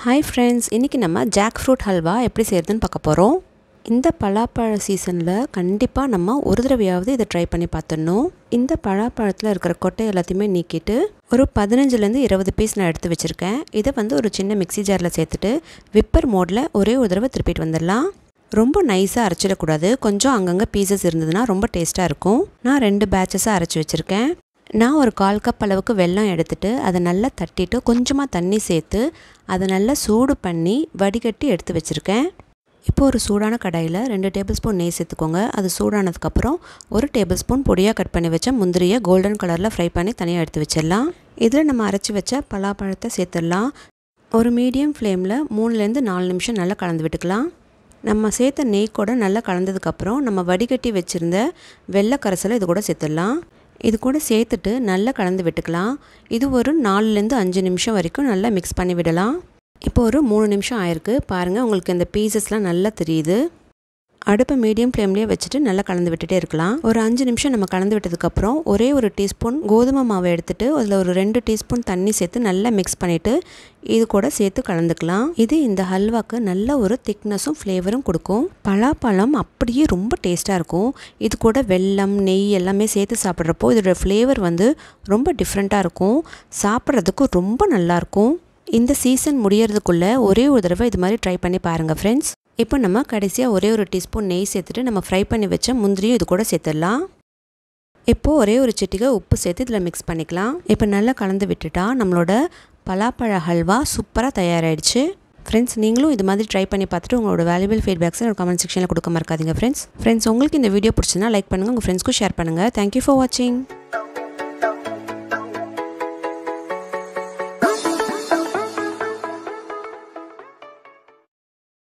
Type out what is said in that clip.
hi friends இன்றைக்கி நம்ம jack fruit halwa எப்படி செய்கிறதுன்னு பார்க்க போகிறோம் இந்த பலாப்பழ சீசனில் கண்டிப்பாக நம்ம ஒரு தடவையாவது இதை ட்ரை பண்ணி பார்த்துடணும் இந்த பலாப்பழத்தில் இருக்கிற கொட்டை எல்லாத்தையுமே நீக்கிட்டு ஒரு பதினஞ்சுலேருந்து இருபது பீஸ் நான் எடுத்து வச்சுருக்கேன் இதை வந்து ஒரு சின்ன மிக்ஸி ஜாரில் சேர்த்துட்டு விப்பர் மோடில் ஒரே ஒரு தடவை திருப்பிட்டு வந்துடலாம் ரொம்ப நைஸாக அரைச்சிடக்கூடாது கொஞ்சம் அங்கங்கே பீசஸ் இருந்ததுன்னா ரொம்ப டேஸ்ட்டாக இருக்கும் நான் ரெண்டு பேட்சஸாக அரைச்சி வச்சுருக்கேன் நான் ஒரு கால் கப் அளவுக்கு வெல்லம் எடுத்துட்டு அதை நல்லா தட்டிட்டு கொஞ்சமாக தண்ணி சேர்த்து அதை நல்லா சூடு பண்ணி வடிகட்டி எடுத்து வச்சுருக்கேன் இப்போ ஒரு சூடான கடாயில் ரெண்டு டேபிள் ஸ்பூன் நெய் சேர்த்துக்கோங்க அது சூடானதுக்கப்புறம் ஒரு டேபிள் ஸ்பூன் பொடியாக கட் பண்ணி வச்ச முந்திரியை கோல்டன் கலரில் ஃப்ரை பண்ணி தனியாக எடுத்து வச்சிடலாம் இதில் நம்ம அரைச்சி வச்ச பலாப்பழத்தை சேர்த்துடலாம் ஒரு மீடியம் ஃப்ளேமில் மூணுலேருந்து நாலு நிமிஷம் நல்லா கலந்து விட்டுக்கலாம் நம்ம சேர்த்த நெய் கூட நல்லா கலந்ததுக்கப்புறம் நம்ம வடிகட்டி வச்சுருந்த வெள்ளை கரைசலை இது கூட சேர்த்துடலாம் இது கூட சேர்த்துட்டு நல்லா கலந்து விட்டுக்கலாம் இது ஒரு நாலுலேருந்து அஞ்சு நிமிஷம் வரைக்கும் நல்லா மிக்ஸ் பண்ணி விடலாம் இப்போ ஒரு மூணு நிமிஷம் ஆயிருக்கு பாருங்கள் உங்களுக்கு இந்த பீசஸ்லாம் நல்லா தெரியுது அடுப்பை மீடியம் ஃப்ளேம்லேயே வச்சுட்டு நல்லா கலந்து விட்டுட்டே இருக்கலாம் ஒரு அஞ்சு நிமிஷம் நம்ம கலந்து விட்டதுக்கப்புறம் ஒரே ஒரு டீஸ்பூன் கோதுமை மாவை எடுத்துட்டு அதில் ஒரு ரெண்டு டீஸ்பூன் தண்ணி சேர்த்து நல்லா மிக்ஸ் பண்ணிவிட்டு இது கூட சேர்த்து கலந்துக்கலாம் இது இந்த ஹல்வாக்கு நல்ல ஒரு திக்னஸும் ஃப்ளேவரும் கொடுக்கும் பலாப்பழம் அப்படியே ரொம்ப டேஸ்ட்டாக இருக்கும் இது கூட வெல்லம் நெய் எல்லாமே சேர்த்து சாப்பிட்றப்போ இதோட ஃப்ளேவர் வந்து ரொம்ப டிஃப்ரெண்ட்டாக இருக்கும் சாப்பிட்றதுக்கும் ரொம்ப நல்லாயிருக்கும் இந்த சீசன் முடியறதுக்குள்ளே ஒரே ஒரு தடவை இது மாதிரி ட்ரை பண்ணி பாருங்கள் ஃப்ரெண்ட்ஸ் இப்போ நம்ம கடைசியாக ஒரே ஒரு டீஸ்பூன் நெய் சேர்த்துட்டு நம்ம ஃப்ரை பண்ணி வச்ச முந்திரியும் இது கூட சேர்த்துடலாம் இப்போது ஒரே ஒரு சிட்டிகை உப்பு சேர்த்து இதில் மிக்ஸ் பண்ணிக்கலாம் இப்போ நல்லா கலந்து விட்டுட்டா நம்மளோட பலாப்பழ ஹல்வா சூப்பராக தயாராகிடுச்சு ஃப்ரெண்ட்ஸ் நீங்களும் இது மாதிரி ட்ரை பண்ணி பார்த்துட்டு உங்களோட வேல்யூபிள் ஃபீட்பேக்ஸை ஒரு கமெண்ட் செக்ஷனில் கொடுக்க மறக்காதீங்க ஃப்ரெண்ட்ஸ் ஃப்ரெண்ட்ஸ் உங்களுக்கு இந்த வீடியோ பிடிச்சுன்னா லைக் பண்ணுங்கள் உங்கள் ஃப்ரெண்ட்ஸ்க்கும் ஷேர் பண்ணுங்கள் தேங்க்யூ ஃபார் வாட்சிங்